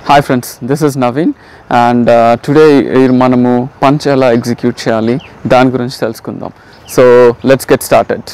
Hi friends this is Naveen and today మనము punch ఎలా execute చేయాలి దాని గురించి తెలుసుకుందాం so let's get started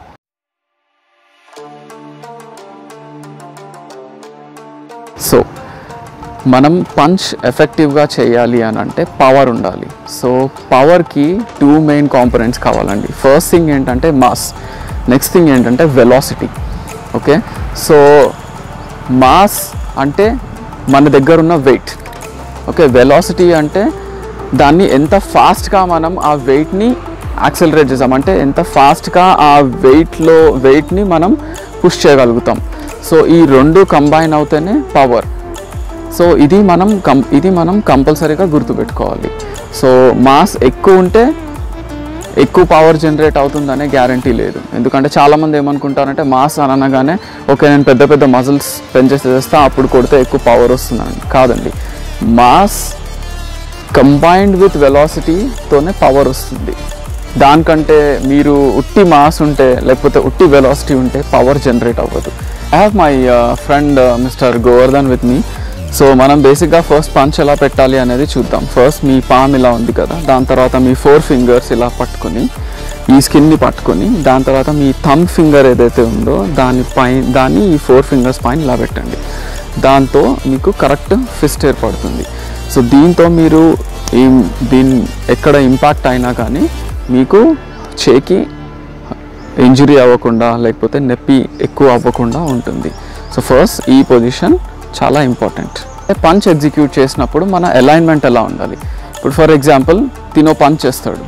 so మనం పంచ్ ఎఫెక్టివ్గా చేయాలి అని అంటే పవర్ ఉండాలి సో పవర్కి టూ మెయిన్ కాంపనెంట్స్ కావాలండి ఫస్ట్ థింగ్ ఏంటంటే మాస్ నెక్స్ట్ థింగ్ ఏంటంటే వెలాసిటీ ఓకే సో మాస్ అంటే మన దగ్గర ఉన్న వెయిట్ ఓకే వెలాసిటీ అంటే దాన్ని ఎంత ఫాస్ట్గా మనం ఆ వెయిట్ని యాక్సలరేట్ చేసాం అంటే ఎంత ఫాస్ట్గా ఆ వెయిట్లో వెయిట్ని మనం పుష్ చేయగలుగుతాం సో ఈ రెండు కంబైన్ అవుతేనే పవర్ సో ఇది మనం కం ఇది మనం కంపల్సరీగా గుర్తుపెట్టుకోవాలి సో మాస్ ఎక్కువ ఉంటే ఎక్కువ పవర్ జనరేట్ అవుతుందనే గ్యారంటీ లేదు ఎందుకంటే చాలామంది ఏమనుకుంటారంటే మాస్ అని అనగానే ఓకే నేను పెద్ద పెద్ద మజిల్స్ పెంచేసి చేస్తా అప్పుడు కొడితే ఎక్కువ పవర్ వస్తుందని కాదండి మాస్ కంబైన్డ్ విత్ వెలాసిటీతోనే పవర్ వస్తుంది దానికంటే మీరు ఉట్టి మాస్ ఉంటే లేకపోతే ఉట్టి వెలాసిటీ ఉంటే పవర్ జనరేట్ అవ్వదు I have my friend mister Govardhan with me so మనం బేసిక్గా ఫస్ట్ పంచ్ ఎలా పెట్టాలి అనేది చూద్దాం ఫస్ట్ మీ పామ్ ఇలా ఉంది కదా దాని తర్వాత మీ ఫోర్ ఫింగర్స్ ఇలా పట్టుకొని ఈ స్కిన్ని పట్టుకొని దాని తర్వాత మీ థమ్ ఫింగర్ ఏదైతే ఉందో దాని పై దాన్ని ఈ ఫోర్ ఫింగర్స్ పైన ఇలా పెట్టండి దాంతో మీకు కరెక్ట్ ఫిస్ట్ ఏర్పడుతుంది సో దీంతో మీరు ఈ దీని ఎక్కడ ఇంపాక్ట్ అయినా కానీ మీకు చేకి ఇంజురీ అవ్వకుండా లేకపోతే నొప్పి ఎక్కువ అవ్వకుండా ఉంటుంది సో ఫస్ట్ ఈ పొజిషన్ చాలా ఇంపార్టెంట్ పంచ్ ఎగ్జిక్యూట్ చేసినప్పుడు మన అలైన్మెంట్ ఎలా ఉండాలి ఇప్పుడు ఫర్ ఎగ్జాంపుల్ తినో పంచ్ చేస్తాడు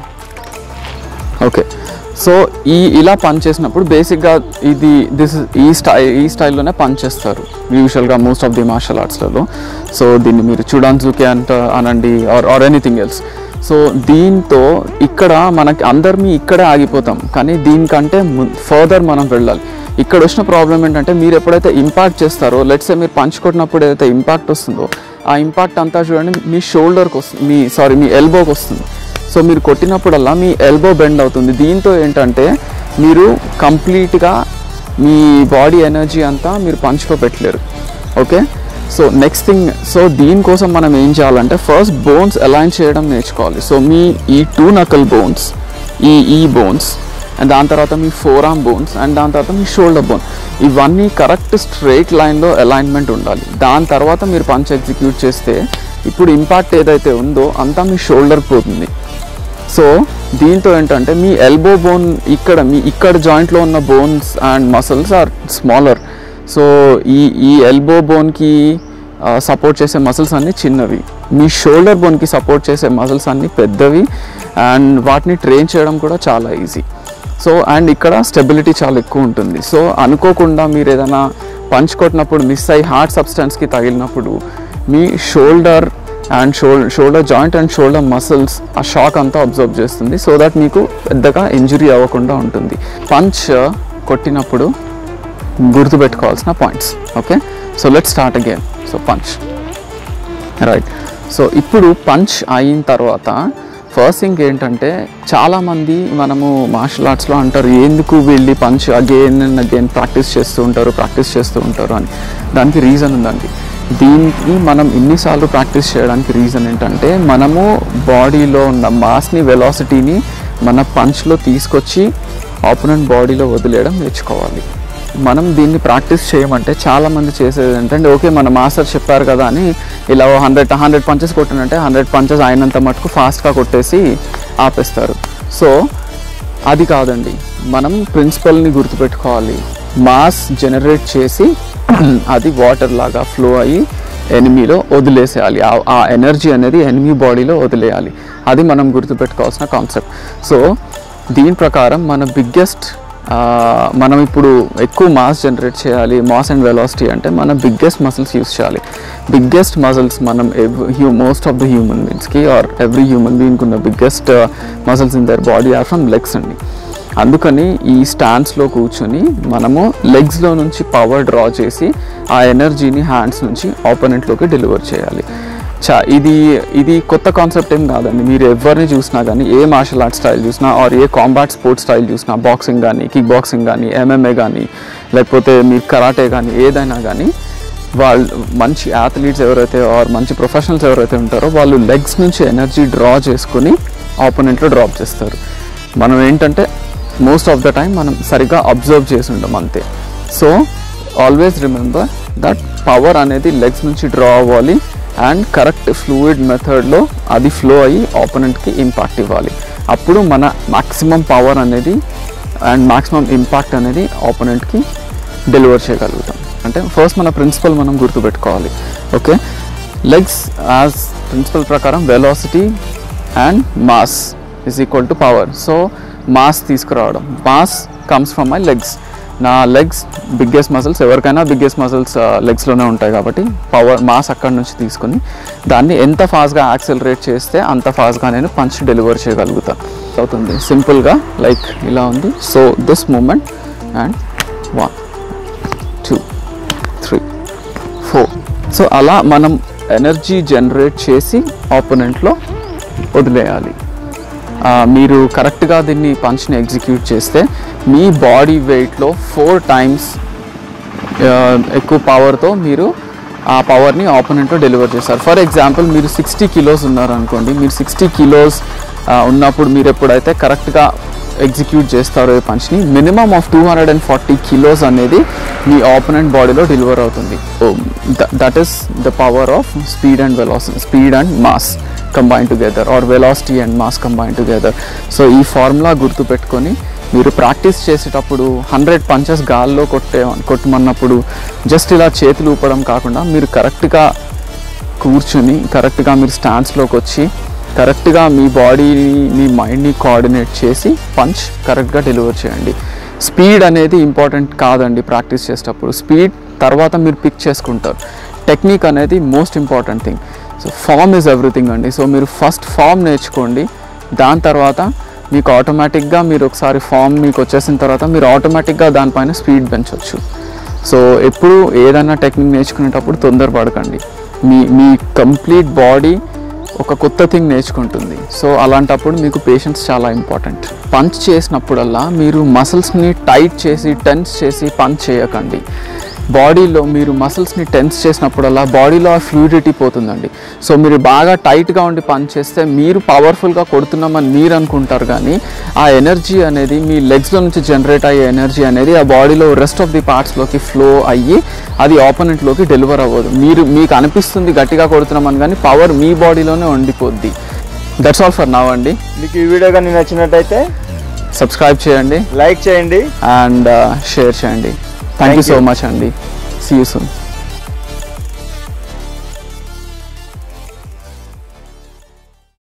ఓకే సో ఈ ఇలా పంచ్ చేసినప్పుడు బేసిక్గా ఇది దిస్ ఈ స్టై ఈ స్టైల్లోనే పంచ్ చేస్తారు యూజువల్గా మోస్ట్ ఆఫ్ ది మార్షల్ ఆర్ట్స్లలో సో దీన్ని మీరు చూడాన్జుకే అంట అనండి or or anything else so దీంతో ఇక్కడ మనకి అందరినీ ఇక్కడే ఆగిపోతాం కానీ దీనికంటే ఫర్దర్ మనం వెళ్ళాలి ఇక్కడ వచ్చిన ప్రాబ్లం ఏంటంటే మీరు ఎప్పుడైతే ఇంపాక్ట్ చేస్తారో లెట్సే మీరు పంచ్ కొట్టినప్పుడు ఏదైతే ఇంపాక్ట్ వస్తుందో ఆ ఇంపాక్ట్ అంతా చూడండి మీ షోల్డర్కి వస్తుంది మీ సారీ మీ ఎల్బోకి వస్తుంది సో మీరు కొట్టినప్పుడల్లా మీ ఎల్బో బెండ్ అవుతుంది దీంతో ఏంటంటే మీరు కంప్లీట్గా మీ బాడీ ఎనర్జీ అంతా మీరు పంచ్లో పెట్టలేరు okay so next thing so దీనికోసం మనం ఏం చేయాలంటే ఫస్ట్ బోన్స్ అలైన్ చేయడం నేర్చుకోవాలి సో మీ ఈ టూ నకల్ బోన్స్ ఈ ఈ బోన్స్ అండ్ దాని తర్వాత మీ ఫోర్ ఆర్మ్ బోన్స్ అండ్ దాని తర్వాత మీ షోల్డర్ బోన్ ఇవన్నీ కరెక్ట్ స్ట్రైట్ లైన్లో అలైన్మెంట్ ఉండాలి దాని తర్వాత మీరు పంచ్ ఎగ్జిక్యూట్ చేస్తే ఇప్పుడు ఇంపాక్ట్ ఏదైతే ఉందో అంతా మీ షోల్డర్ పోతుంది సో దీంతో ఏంటంటే మీ ఎల్బో బోన్ ఇక్కడ మీ ఇక్కడ జాయింట్లో ఉన్న bones and muscles are smaller so ఈ ఈ ఎల్బో బోన్కి సపోర్ట్ చేసే మసిల్స్ అన్నీ చిన్నవి మీ షోల్డర్ బోన్కి సపోర్ట్ చేసే మసిల్స్ అన్నీ పెద్దవి అండ్ వాటిని ట్రైన్ చేయడం కూడా చాలా ఈజీ సో అండ్ ఇక్కడ స్టెబిలిటీ చాలా ఎక్కువ ఉంటుంది సో అనుకోకుండా మీరు ఏదైనా పంచ్ కొట్టినప్పుడు మిస్ అయ్యి హార్ట్ సబ్స్టెన్స్కి తగిలినప్పుడు మీ shoulder and shoulder shoulder joint and shoulder muscles ఆ షాక్ అంతా అబ్జర్వ్ చేస్తుంది సో దట్ మీకు పెద్దగా ఇంజురీ అవ్వకుండా ఉంటుంది పంచ్ కొట్టినప్పుడు గుర్తుపెట్టుకోవాల్సిన points okay so let start again so punch right so ఇప్పుడు పంచ్ అయిన తర్వాత ఫస్ట్ థింగ్ ఏంటంటే చాలామంది మనము మార్షల్ ఆర్ట్స్లో అంటారు ఎందుకు వెళ్ళి punch again and again practice చేస్తూ ఉంటారు ప్రాక్టీస్ చేస్తూ ఉంటారు అని దానికి రీజన్ ఉందండి దీనికి మనం ఇన్నిసార్లు ప్రాక్టీస్ చేయడానికి రీజన్ ఏంటంటే మనము బాడీలో ఉన్న మాస్ని వెలాసిటీని మన పంచ్లో తీసుకొచ్చి ఆపోనెంట్ బాడీలో వదిలేయడం నేర్చుకోవాలి మనం దీన్ని ప్రాక్టీస్ చేయమంటే చాలామంది చేసేది ఏంటంటే ఓకే మన మాస్టర్ చెప్పారు కదా అని ఇలా హండ్రెడ్ హండ్రెడ్ పంచెస్ కొట్టినంటే హండ్రెడ్ పంచెస్ అయినంత మటుకు ఫాస్ట్గా కొట్టేసి ఆపేస్తారు సో అది కాదండి మనం ప్రిన్సిపల్ని గుర్తుపెట్టుకోవాలి మాస్ జనరేట్ చేసి అది వాటర్ లాగా ఫ్లో అయ్యి ఎనిమీలో వదిలేసేయాలి ఆ- ఆ ఎనర్జీ అనేది ఎనిమీ బాడీలో వదిలేయాలి అది మనం గుర్తుపెట్టుకోవాల్సిన కాన్సెప్ట్ సో దీని ప్రకారం మన బిగ్గెస్ట్ మనం ఇప్పుడు ఎక్కువ మాస్ జనరేట్ చేయాలి మాస్ అండ్ వెలాసిటీ అంటే మనం బిగ్గెస్ట్ మసిల్స్ యూస్ చేయాలి బిగ్గెస్ట్ మసిల్స్ మనం హ్యూ మోస్ట్ ఆఫ్ ద హ్యూమన్ బీయింగ్స్కి ఆర్ ఎవ్రీ హ్యూమన్ బీయింగ్ ఉన్న biggest muscles in their body are from legs అండి అందుకని ఈ స్టాండ్స్లో కూర్చొని మనము లెగ్స్లో నుంచి పవర్ డ్రా చేసి ఆ ఎనర్జీని హ్యాండ్స్ నుంచి ఆపోనెంట్లోకి డెలివర్ చేయాలి చా ఇది ఇది కొత్త కాన్సెప్ట్ ఏం కాదండి మీరు ఎవరిని చూసినా కానీ ఏ మార్షల్ ఆర్ట్ స్టైల్ చూసినా ఆర్ ఏ కాంబాట్ స్పోర్ట్స్ స్టైల్ చూసినా బాక్సింగ్ కానీ కిక్ బాక్సింగ్ కానీ ఎంఎంఏ కానీ లేకపోతే మీరు కరాటే కానీ ఏదైనా కానీ వాళ్ళు మంచి అథ్లీట్స్ ఎవరైతే ఆర్ మంచి ప్రొఫెషనల్స్ ఎవరైతే ఉంటారో వాళ్ళు లెగ్స్ నుంచి ఎనర్జీ డ్రా చేసుకుని ఆపోనెంట్లో డ్రాప్ చేస్తారు మనం ఏంటంటే మోస్ట్ ఆఫ్ ద టైం మనం సరిగ్గా అబ్జర్వ్ చేసి ఉంటాం అంతే so always remember that power అనేది లెగ్స్ నుంచి డ్రా అవ్వాలి అండ్ కరెక్ట్ ఫ్లూయిడ్ మెథడ్లో అది ఫ్లో అయ్యి ఆపోనెంట్కి ఇంపాక్ట్ ఇవ్వాలి అప్పుడు మన మ్యాక్సిమం పవర్ అనేది అండ్ మ్యాక్సిమం ఇంపాక్ట్ అనేది ఆపోనెంట్కి డెలివర్ చేయగలుగుతాం అంటే ఫస్ట్ మన ప్రిన్సిపల్ మనం గుర్తుపెట్టుకోవాలి ఓకే లెగ్స్ యాజ్ ప్రిన్సిపల్ ప్రకారం velocity and mass is equal to power so mass తీసుకురావడం mass comes from my legs నా లెగ్స్ బిగ్గెస్ట్ మజిల్స్ ఎవరికైనా బిగ్గెస్ట్ మజిల్స్ లెగ్స్లోనే ఉంటాయి కాబట్టి పవర్ మాస్ అక్కడి నుంచి తీసుకొని దాన్ని ఎంత ఫాస్ట్గా యాక్సెలరేట్ చేస్తే అంత ఫాస్ట్గా నేను పంచ్ డెలివర్ చేయగలుగుతాను అవుతుంది సింపుల్గా లైక్ ఇలా ఉంది so this movement and one two three four so అలా మనం ఎనర్జీ జనరేట్ చేసి ఆపోనెంట్లో వదిలేయాలి ఆ, మీరు కరెక్ట్గా దీన్ని పంచ్ని ఎగ్జిక్యూట్ చేస్తే మీ బాడీ వెయిట్లో ఫోర్ టైమ్స్ ఎక్కువ పవర్తో మీరు ఆ పవర్ని ఆపోనెంట్లో డెలివర్ చేస్తారు ఫర్ ఎగ్జాంపుల్ మీరు సిక్స్టీ కిలోస్ ఉన్నారు అనుకోండి మీరు సిక్స్టీ కిలోస్ ఉన్నప్పుడు మీరు ఎప్పుడైతే కరెక్ట్గా ఎగ్జిక్యూట్ చేస్తారో ఈ పంచ్ని minimum of two hundred and forty kilos అనేది మీ ఆపోనెంట్ బాడీలో డెలివర్ అవుతుంది that is the power of speed and velocity speed and mass combine together or velocity and mass combine together so ఈ ఫార్ములా గుర్తుపెట్టుకొని మీరు ప్రాక్టీస్ చేసేటప్పుడు hundred punches గాల్లో కొట్టే కొట్టమన్నప్పుడు జస్ట్ ఇలా చేతులు ఊపడం కాకుండా మీరు కరెక్ట్గా కూర్చుని కరెక్ట్గా మీరు స్టాండ్స్లోకి వచ్చి కరెక్ట్గా మీ బాడీని మీ మైండ్ని కోఆర్డినేట్ చేసి పంచ్ కరెక్ట్గా డెలివర్ చేయండి స్పీడ్ అనేది ఇంపార్టెంట్ కాదండి ప్రాక్టీస్ చేసేటప్పుడు స్పీడ్ తర్వాత మీరు పిక్ చేసుకుంటారు టెక్నిక్ అనేది most important thing so form is everything అండి సో మీరు ఫస్ట్ ఫామ్ నేర్చుకోండి దాని తర్వాత మీకు ఆటోమేటిక్గా మీరు ఒకసారి ఫామ్ మీకు వచ్చేసిన తర్వాత మీరు ఆటోమేటిక్గా దానిపైన స్పీడ్ పెంచవచ్చు సో ఎప్పుడు ఏదైనా టెక్నిక్ నేర్చుకునేటప్పుడు తొందరపడకండి మీ మీ కంప్లీట్ బాడీ ఒక కొత్త థింగ్ నేర్చుకుంటుంది సో అలాంటప్పుడు మీకు పేషెన్స్ చాలా ఇంపార్టెంట్ పంచ్ చేసినప్పుడల్లా మీరు మసిల్స్ని టైట్ చేసి టెన్స్ చేసి పంచ్ చేయకండి బాడీలో మీరు మసిల్స్ని టెన్స్ చేసినప్పుడల్లా బాడీలో ఆ ఫ్లూయిడిటీ పోతుందండి సో మీరు బాగా టైట్గా ఉండి పంచ్ చేస్తే మీరు పవర్ఫుల్గా కొడుతున్నామని మీరు అనుకుంటారు కానీ ఆ ఎనర్జీ అనేది మీ లెగ్స్లో నుంచి జనరేట్ అయ్యే ఎనర్జీ అనేది ఆ బాడీలో రెస్ట్ ఆఫ్ ది పార్ట్స్లోకి ఫ్లో అయ్యి అది ఆపోనెంట్లోకి డెలివర్ అవ్వదు మీరు మీకు అనిపిస్తుంది గట్టిగా కొడుతున్నామని కానీ పవర్ మీ బాడీలోనే ఉండిపోద్ది దట్స్ ఆల్ ఫర్ నవ్ అండి మీకు ఈ వీడియో కానీ నచ్చినట్టయితే సబ్స్క్రైబ్ చేయండి లైక్ చేయండి అండ్ షేర్ చేయండి thank you Thank so you. Much అండి సీ యూ సూన్